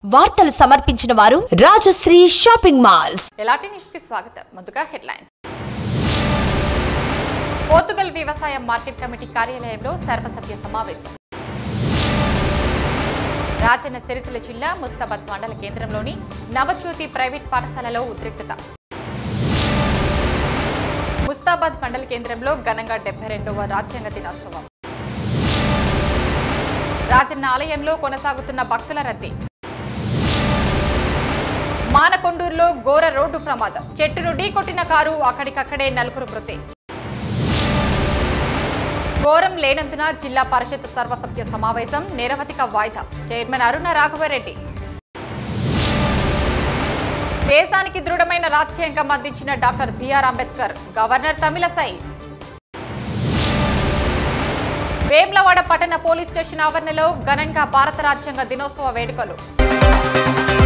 వార్తలు సమర్పించిన వారు రాజశ్రీ షాపింగ్ మాల్స్ ఎలాంటి న్యూస్ కి స్వాగతం ముందుగా హెడ్లైన్స్ పోర్తుగల్ వ్యవసాయ మార్కెట్ కమిటీ కార్యాలయంలో సర్వసభ్య సమావేశం రాజన్న సిరిసిల్ల జిల్లా ముస్తాబాద్ మండల కేంద్రంలోని నవజ్యోతి ప్రైవేట్ పాఠశాలలో ఉద్రిక్తత ముస్తాబాద్ మండల కేంద్రంలో ఘనంగా డెబ్బై రెండవ రాజ్యాంగ దినోత్సవం రాజన్న ఆలయంలో కొనసాగుతున్న భక్తుల రద్దీ మానకొండూరులో ఘోర రోడ్డు ప్రమాదం చెట్టును ఢీకొట్టిన కారు అక్కడికక్కడే నలుగురు మృతి ఘోరం లేనందున జిల్లా పరిషత్ సర్వసభ్య సమావేశం నిరవధిక వాయిదా చైర్మన్ అరుణ రాఘవరెడ్డి దేశానికి దృఢమైన రాజ్యాంగం అందించిన doctor B R Ambedkar governor Tamilisai Vemulawada పట్టణ పోలీస్ స్టేషన్ ఆవరణలో ఘనంగా భారత రాజ్యాంగ దినోత్సవ వేడుకలు